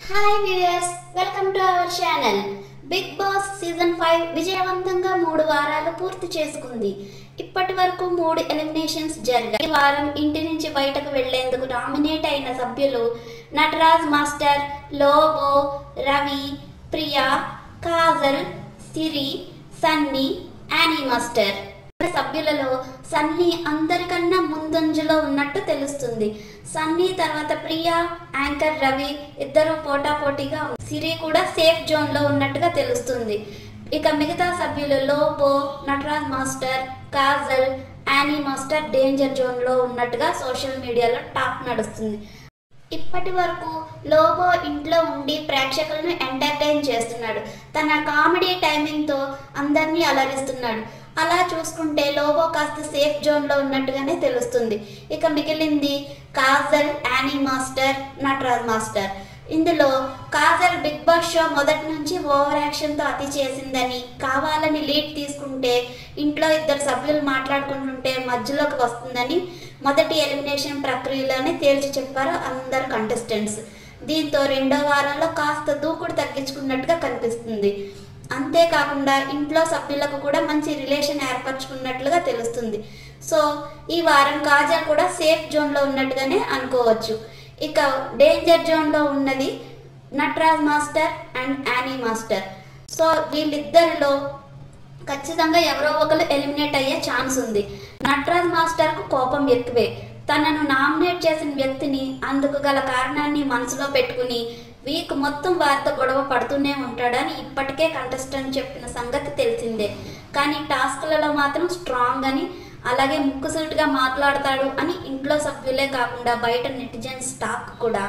Hi viewers welcome to our channel Big Boss season five విజయవంతంగా మూడు వారాలు పూర్తి చేసుకుంది ఇప్పటి వరకు మూడు ఎలిమినేషన్స్ జరిగాయి ఈ వారం ఇంటి నుంచి బయటకు వెళ్లేందుకు నామినేట్ అయిన సభ్యులు నటరాజ్ మాస్టర్ లోబో రవి ప్రియా కాజల్ సిరి సన్నీ యానీ మాస్టర్ సభ్యులలో సన్నీ అందరికన్నా ముందంజలో ఉన్నట్టు తెలుస్తుంది సన్నీ తర్వాత ప్రియా యాంకర్ రవి ఇద్దరు పోటాపోటీగా ఉన్నారు. సిరి కూడా సేఫ్ జోన్ లో ఉన్నట్టుగా తెలుస్తుంది ఇక మిగతా సభ్యులు Lobo Nataraj master Kajal Annie master danger zone లో ఉన్నట్టుగా సోషల్ మీడియాలో టాక్ నడుస్తుంది ఇప్పటి వరకు లోబో ఇంట్లో ఉండి ప్రేక్షకులను ఎంటర్టైన్ చేస్తున్నాడు తన కామెడీ టైమింగ్తో అందరినీ అలరిస్తున్నాడు అలా చూసుకుంటే లోబో కాస్త సేఫ్ జోన్లో ఉన్నట్టుగానే తెలుస్తుంది ఇక మిగిలింది కాజల్ యానీ మాస్టర్ నటరాజ్ మాస్టర్ ఇందులో కాజల్ బిగ్ బాస్ షో మొదటి నుంచి ఓవర్ యాక్షన్తో అతి చేసిందని కావాలని లీడ్ తీసుకుంటే ఇంట్లో ఇద్దరు సభ్యులు మాట్లాడుకుంటుంటే మధ్యలోకి వస్తుందని మొదటి ఎలిమినేషన్ ప్రక్రియలోనే తేల్చి చెప్పారు అందరు కంటెస్టెంట్స్ దీంతో రెండో వారంలో కాస్త దూకుడు తగ్గించుకున్నట్టుగా కనిపిస్తుంది అంతేకాకుండా ఇంట్లో సభ్యులకు కూడా మంచి రిలేషన్ ఏర్పరచుకున్నట్లుగా తెలుస్తుంది సో ఈ వారం కాజల్ కూడా సేఫ్ జోన్లో ఉన్నట్టుగానే అనుకోవచ్చు ఇక డేంజర్ జోన్లో ఉన్నది Nataraj master and Annie master so వీళ్ళిద్దరిలో ఖచ్చితంగా ఎవరో ఒకరు ఎలిమినేట్ అయ్యే ఛాన్స్ ఉంది నటరాజ్ మాస్టర్కు కోపం ఎక్కువే తనను నామినేట్ చేసిన వ్యక్తిని అందుకు గల కారణాన్ని మనసులో పెట్టుకుని వీక్ మొత్తం వారితో గొడవ పడుతూనే ఉంటాడని ఇప్పటికే కంటెస్టెంట్ చెప్పిన సంగతి తెలిసిందే కానీ టాస్క్లలో మాత్రం స్ట్రాంగ్ అని అలాగే ముక్కుసూటిగా మాట్లాడతాడు అని ఇంట్లో సభ్యులే కాకుండా బయట నెటిజన్స్ టాక్ కూడా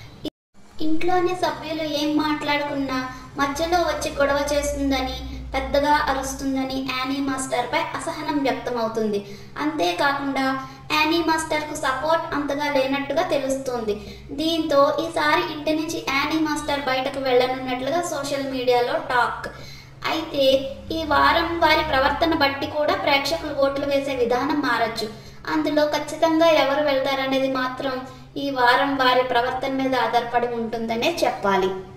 ఇంట్లోని సభ్యులు ఏం మాట్లాడుకున్నా మధ్యలో వచ్చి గొడవ చేస్తుందని పెద్దగా అరుస్తుందని యానీ మాస్టర్పై అసహనం వ్యక్తమవుతుంది అంతేకాకుండా యానీ మాస్టర్కు సపోర్ట్ అంతగా లేనట్టుగా తెలుస్తుంది దీంతో ఈసారి ఇంటి నుంచి యానీ మాస్టర్ బయటకు వెళ్ళనున్నట్లుగా సోషల్ మీడియాలో టాక్ అయితే ఈ వారం వారి ప్రవర్తన బట్టి కూడా ప్రేక్షకులు ఓట్లు వేసే విధానం మారచ్చు అందులో ఖచ్చితంగా ఎవరు వెళ్తారనేది మాత్రం ఈ వారం వారి ప్రవర్తన మీద ఆధారపడి ఉంటుందనే చెప్పాలి